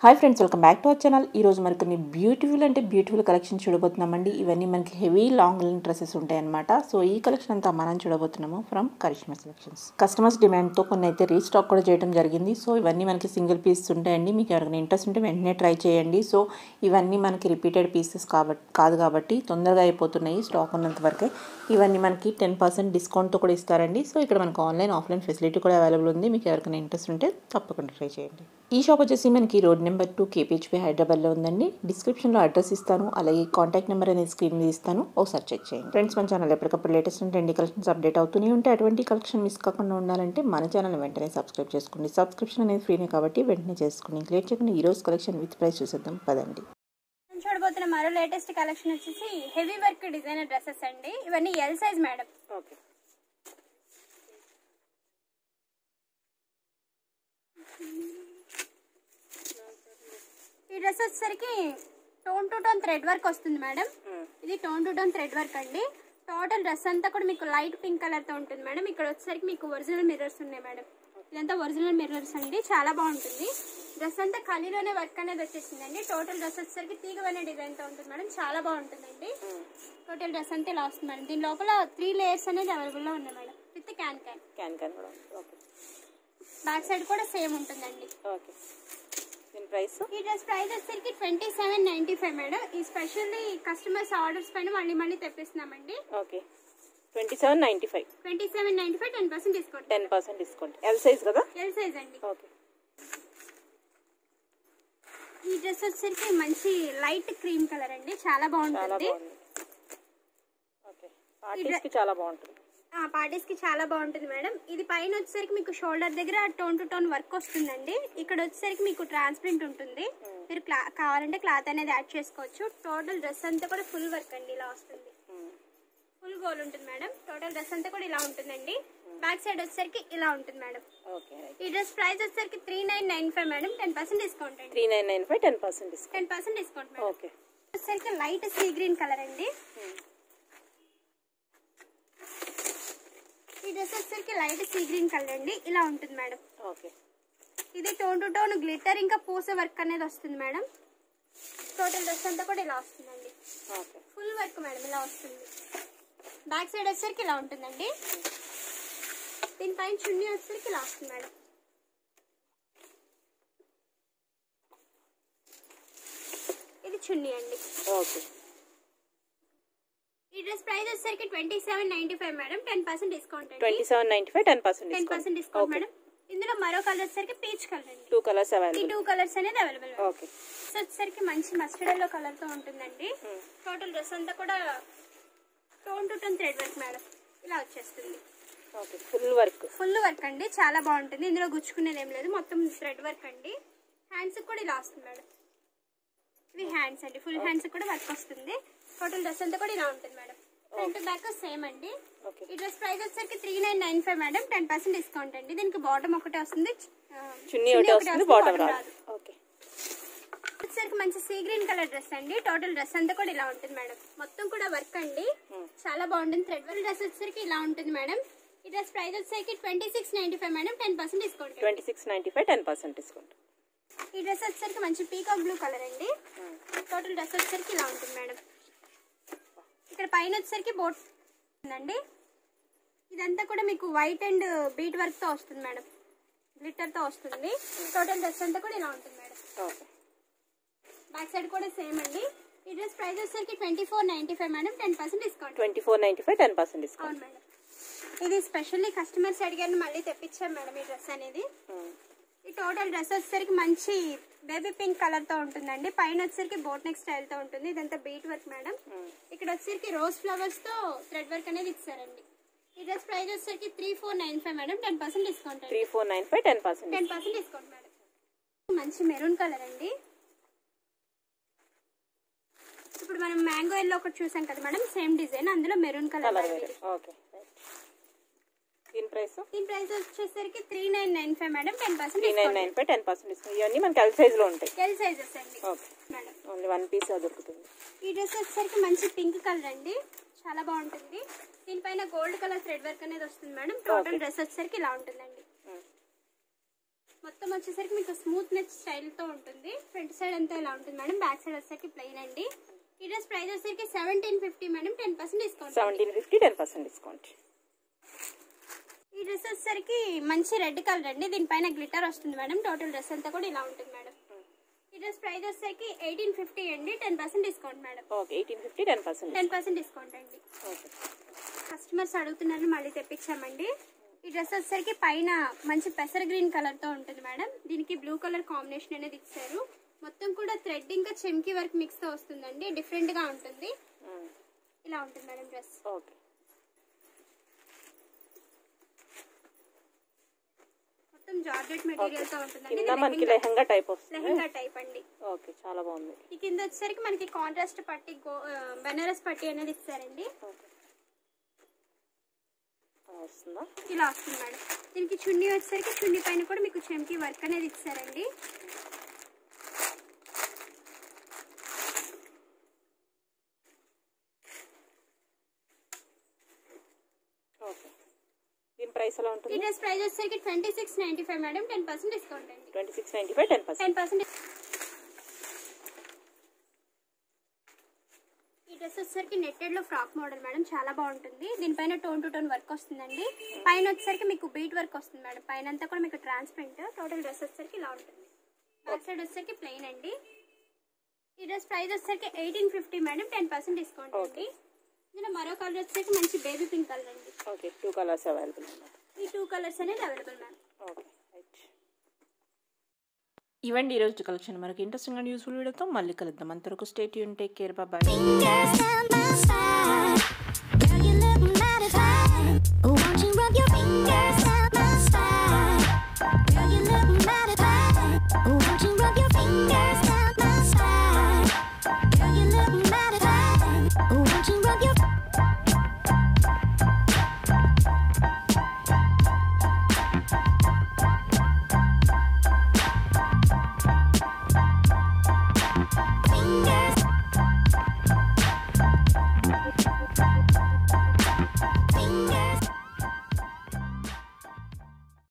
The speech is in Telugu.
Hi friends welcome back to our channel ఈ రోజు మరి కొన్ని బ్యూటిఫుల్ అంటే బ్యూటిఫుల్ కలెక్షన్ చూడబోతున్నామండి ఇవన్నీ మనకి హెవీ లాంగ్ లైన్ డ్రెస్సెస్ ఉంటాయన్నమాట సో ఈ కలెక్షన్ అంతా మనం చూడబోతున్నాము ఫ్రమ్ కరిష్మా సెలెక్షన్స్ కస్టమర్స్ డిమాండ్తో కొన్ని అయితే రీస్టాక్ కూడా చేయడం జరిగింది సో ఇవన్నీ మనకి సింగిల్ పీసెస్ ఉంటాయండి మీకు ఎవరికైనా ఇంట్రెస్ట్ ఉంటే వెంటనే ట్రై చేయండి సో ఇవన్నీ మనకి రిపీటెడ్ పీసెస్ కాబట్టి కాదు కాబట్టి తొందరగా అయిపోతున్నాయి స్టాక్ ఉన్నంత వరకే ఇవన్నీ మనకి టెన్ పర్సెంట్ డిస్కౌంట్తో కూడా ఇస్తారండి సో ఇక్కడ మనకు ఆన్లైన్ ఆఫ్లైన్ ఫెసిలిటీ కూడా అవైలబుల్ ఉంది మీకు ఎవరికైనా ఇంట్రెస్ట్ ఉంటే తప్పకుండా ట్రై చేయండి ఈ షాప్ వచ్చేసి మనకి రోడ్ నెంబర్ టూ కేపీహెచ్పి హైదరాబాద్లో ఉందండి డిస్క్రిప్షన్లో అడ్రస్ ఇస్తాను అలాగే కాంటాక్ట్ నెంబర్ అనేది స్క్రీన్ మీద ఇస్తాను ఒకసారి చెక్ చేయండి ఫ్రెండ్స్ మన ఛానల్ ఎప్పటికప్పుడు latest and trendy collections update అవుతూనే ఉంటే అటువంటి కలెక్షన్ మిస్ కాకుండా ఉండాలంటే మన ఛానల్ వెంటనే సబ్స్క్రైబ్ చేసుకోండి సబ్స్క్రిప్షన్ అనేది ఫ్రీనే కాబట్టి వెంటనే చేసుకోండి క్లియర్ చేయకుండా ఈ రోజు కలెక్షన్ విత్ ప్రైస్ చూసేద్దాం పదండి మనం చూడబోతున్న మరో లేటెస్ట్ కలెక్షన్ వచ్చేసి హెవీ వర్క్ డిజైనర్ డ్రెస్సెస్ అండి ఇవన్నీ ఎల్ సైజ్ మేడం ఓకే ఈ డ్రెస్ వచ్చేసరికి tone to tone thread work వస్తుంది మేడం ఇది tone to tone thread work అండి టోటల్ డ్రెస్ అంతా కూడా మీకు లైట్ పింక్ కలర్ తో ఉంటుంది మేడం ఇక్కడ వచ్చేసరికి మీకు ఒరిజినల్ మిర్రర్స్ ఉన్నాయి మేడం ఇదంతా ఒరిజినల్ మిర్రర్స్ అండి చాలా బాగుంటుంది డ్రెస్ అంతా ఖాళీలోనే వర్క్ అనేది వచ్చేసిందండి టోటల్ డ్రెస్ వచ్చేసరికి తీగవనే డిజైన్ తో ఉంటుంది మేడం చాలా బాగుంటుందండి టోటల్ డ్రెస్ అంతా ఇలా వస్తుంది మేడం దీని లోపల త్రీ లేయర్స్ అనేది అవైలబుల్ లో ఉన్నాయి madam with can can can can కూడా ఓకే బ్యాక్ సైడ్ కూడా సేమ్ ఉంటుందండి ఓకే దీని ప్రైస్ ఈ డ్రెస్ ప్రైస్ వచ్చేసరికి twenty seven ninety five madam ఈ స్పెషల్లీ కస్టమర్స్ ఆర్డర్స్ పైన మళ్ళీ మళ్ళీ తెప్పిస్తున్నామండి okay twenty seven ninety five twenty seven ninety five ten percent discount ten percent discount L size కదా ఎల్ సైజ్ అండి ఓకే ఈ డ్రెస్ వచ్చేసరికి మంచి లైట్ క్రీమ్ కలర్ అండి చాలా చాలా బాగుంటుంది బాగుంది ఓకే పార్టీస్కి చాలా బాగుంటుంది పార్టీస్ కి చాలా బాగుంటుంది మేడం ఇది పైన వచ్చేసరికి మీకు షోల్డర్ దగ్గర టోన్ టు టోన్ వర్క్ వస్తుందండి ఇక్కడ వచ్చేసరికి మీకు ట్రాన్స్పరెంట్ ఉంటుంది మీరు క్లా కావాలంటే క్లాత్ అనేది యాడ్ చేసుకోవచ్చు టోటల్ డ్రెస్ అంతా కూడా ఫుల్ వర్క్ అండి ఇలా వస్తుంది ఫుల్ గోల్ ఉంటుంది మేడం టోటల్ డ్రెస్ అంతా కూడా ఇలా ఉంటుందండి బ్యాక్ సైడ్ వచ్చేసరికి ఇలా ఉంటుంది మేడం ఓకే రైట్ ఈ డ్రెస్ ప్రైస్ వచ్చేసరికి three nine nine five madam ten percent discount అండి three nine nine five ten percent discount ten percent discount madam okay వచ్చేసరికి లైట్ సీ గ్రీన్ కలర్ అండి ఈ డ్రెస్ వచ్చేసరికి లైట్ సీ గ్రీన్ కలర్ అండి ఇలా ఉంటుంది మేడం ఓకే ఇది టోన్ టు టోన్ గ్లిటర్ ఇంకా పూస వర్క్ అనేది వస్తుంది మేడం టోటల్ డ్రెస్ అంతా కూడా ఇలా వస్తుందండి ఓకే ఫుల్ వర్క్ మేడం ఇలా వస్తుంది బ్యాక్ సైడ్ వచ్చేసరికి ఇలా ఉంటుందండి దీనిపైన చున్నీ వచ్చేసరికి ఇలా వస్తుంది మేడం ఇది చున్నీ అండి ఓకే ఈ డ్రెస్ ప్రైస్ వచ్చేసరికి twenty seven ninety five madam ten percent discount అండి twenty seven ninety five ten percent ten percent discount discount madam ఇందులో మరో కలర్ వచ్చేసరికి పీచ్ కలర్ అండి టూ కలర్స్ ఈ అవైలబుల్ టూ కలర్స్ అనేది అవైలబుల్ ఓకే వచ్చేసరికి మంచి మస్టర్డ్ ఎల్లో కలర్ తో ఉంటుందండి టోటల్ డ్రెస్ అంతా కూడా tone to tone thread work madam ఇలా వచ్చేస్తుంది okay full work full work అండి చాలా బాగుంటుంది ఇందులో గుచ్చుకునేది ఏం లేదు మొత్తం థ్రెడ్ వర్క్ అండి హ్యాండ్స్ కూడా ఇలా వస్తుంది మేడం ఇవి హ్యాండ్స్ అండి ఫుల్ హ్యాండ్స్ కూడా వర్క్ వస్తుంది టోటల్ డ్రెస్ అంతా కూడా ఇలా ఉంటుంది మేడం ఫ్రంట్ బ్యాక్ సేమ్ అండి ఓకే ఈ డ్రెస్ ప్రైస్ వచ్చేసరికి three nine nine five madam ten percent discount అండి దీనికి బాటమ్ ఒకటే వస్తుంది ఆ, చున్నీ ఒకటి వస్తుంది బాటమ్ రాదు ఓకే వచ్చేసరికి మంచి సీ గ్రీన్ కలర్ డ్రెస్ అండి టోటల్ డ్రెస్ అంతా కూడా ఇలా ఉంటుంది మేడం మొత్తం కూడా వర్క్ అండి చాలా బాగుంటుంది థ్రెడ్ వర్క్ డ్రెస్ వచ్చేసరికి ఇలా ఉంటుంది మేడం ఈ డ్రెస్ ప్రైస్ వచ్చేసరికి twenty six ninety five madam ten percent discount twenty six ninety five ten percent discount ఈ డ్రెస్ వచ్చేసరికి మంచి పీకాక్ బ్లూ కలర్ అండి టోటల్ డ్రెస్ వచ్చేసరికి ఇలా ఉంటుంది మేడం ఇక్కడ పైన వచ్చేసరికి బోట్ ఉందండి ఇదంతా కూడా మీకు వైట్ అండ్ బీట్ వర్క్ తో వస్తుంది మేడం గ్లిటర్ తో వస్తుంది టోటల్ డ్రెస్ అంతా కూడా ఇలా ఉంటుంది మేడం ఓకే బ్యాక్ సైడ్ కూడా సేమ్ అండి ఈ డ్రెస్ ప్రైస్ వచ్చేసరికి twenty four ninety five madam ten percent discount twenty four ninety five ten percent discount అవును మేడం ఇది స్పెషల్లీ కస్టమర్స్ అడిగారు మళ్ళీ తెప్పించాం మేడం ఈ డ్రెస్ అనేది ఈ టోటల్ డ్రెస్ వచ్చేసరికి మంచి బేబీ పింక్ కలర్ తో ఉంటుందండి పైన వచ్చేసరికి బోట్ నెక్ స్టైల్ తో ఉంటుంది ఇదంతా బీట్ వర్క్ మేడం ఇక్కడ వచ్చేసరికి రోజ్ ఫ్లవర్స్ తో థ్రెడ్ వర్క్ అనేది ఇచ్చారండి ఈ డ్రెస్ ప్రైస్ వచ్చేసరికి three four nine five madam ten percent discount three అండి four nine five ten percent ten percent discount madam మంచి మెరూన్ కలర్ అండి ఇప్పుడు మనం మ్యాంగో ఎల్లో ఒకటి చూసాం కదా మేడం సేమ్ డిజైన్ అందులో మెరూన్ కలర్ కలర్ మేడం వేరే ఇది. ఓకే దీని ప్రైస్ దీని ప్రైస్ వచ్చేసరికి three nine nine five madam ten percent three nine nine five ten percent discount ఇవన్నీ మనకి ఎల్ సైజ్లో ఉంటాయి ఎల్ సైజెస్ అండి okay madam only one piece దొరుకుతుంది ఈ డ్రెస్ వచ్చేసరికి మంచి పింక్ కలర్ అండి చాలా బాగుంటుంది దీనిపైన గోల్డ్ కలర్ థ్రెడ్ వర్క్ అనేది వస్తుంది మేడం టోటల్ Okay. డ్రెస్ వచ్చేసరికి ఇలా ఉంటుందండి మొత్తం వచ్చేసరికి మీకు స్మూత్ నెక్ స్టైల్తో ఉంటుంది ఫ్రంట్ సైడ్ అంతా ఇలా ఉంటుంది మేడం బ్యాక్ సైడ్ వచ్చేసరికి ప్లెయిన్ అండి ఈ డ్రెస్ ప్రైస్ వచ్చేసరికి seventeen fifty madam ten percent discount seventeen fifty ten percent discount ఈ డ్రెస్ వచ్చేసరికి మంచి రెడ్ కలర్ అండి దీనిపైన గ్లిటర్ వస్తుంది మేడం టోటల్ డ్రెస్ అంతా కూడా ఇలా ఉంటుంది మేడం ఈ డ్రెస్ ప్రైస్ వచ్చేసరికి ఎయిటీన్ ఫిఫ్టీ అండి ten percent discount madam okay eighteen fifty ten percent ten percent discount అండి ఓకే కస్టమర్స్ అడుగుతున్నారు మళ్ళీ తెప్పించామండి ఈ డ్రెస్ వచ్చేసరికి పైన మంచి పెసర గ్రీన్ కలర్ తో ఉంటుంది మేడం దీనికి బ్లూ కలర్ కాంబినేషన్ అనేది ఇచ్చారు మొత్తం కూడా థ్రెడ్ ఇంకా చెమ్కి వర్క్ మిక్స్ తో వస్తుందండి డిఫరెంట్ గా ఉంటుంది ఇలా ఉంటుంది మేడం డ్రెస్ ఓకే మొత్తం జార్జెట్ మెటీరియల్ తో ఉంటుందండి కింద మనకి లెహంగా టైప్ వస్తుంది లెహంగా టైప్ అండి ఓకే చాలా బాగుంది ఈ కింద వచ్చేసరికి మనకి కాంట్రాస్ట్ పట్టి గో ఆ, బెనారస్ పట్టి అనేది ఇచ్చారండి ఓకే అలా వస్తుందా ఇలా వస్తుంది మేడం దీనికి చున్నీ వచ్చేసరికి చున్నీ పైన కూడా మీకు చెంకి వర్క్ అనేది ఇచ్చారండి ఓకే దీని ప్రైస్ ఎలా ఈ ఉంటుంది డ్రెస్ ప్రైస్ వచ్చేసరికి twenty six ninety five madam ten percent discount అండి twenty six ninety five ten percent ten percent ఈ డ్రెస్ వచ్చేసరికి నెట్టెడ్ లో ఫ్రాక్ మోడల్ మేడం చాలా బాగుంటుంది దీనిపైన టోన్ టు టోన్ వర్క్ వస్తుందండి పైన వచ్చేసరికి మీకు బీట్ వర్క్ వస్తుంది మేడం పైన అంతా కూడా మీకు ట్రాన్స్పరెంట్ టోటల్ డ్రెస్ వచ్చేసరికి ఇలా ఉంటుంది బ్యాక్ సైడ్ వచ్చేసరికి ప్లెయిన్ అండి ఈ డ్రెస్ ప్రైస్ వచ్చేసరికి eighteen fifty madam ten percent discount అండి ఇందులో మరో కలర్ వచ్చేసరికి మంచి బేబీ పింక్ కలర్ అండి ఓకే టూ కలర్స్ అవైలబుల్ అన్నమాట ఈ టూ కలర్స్ అనేది అవైలబుల్ మ్యామ్ ఓకే రైట్ ఇవ్వండి ఈరోజు కలెక్షన్ మనకి ఇంట్రెస్టింగ్ అండ్ యూస్ఫుల్ వీడియోతో మళ్ళీ కలుద్దాం అంతవరకు స్టేట్ యూన్ take care bye Fingers stand by side. Girl, you look mighty fine.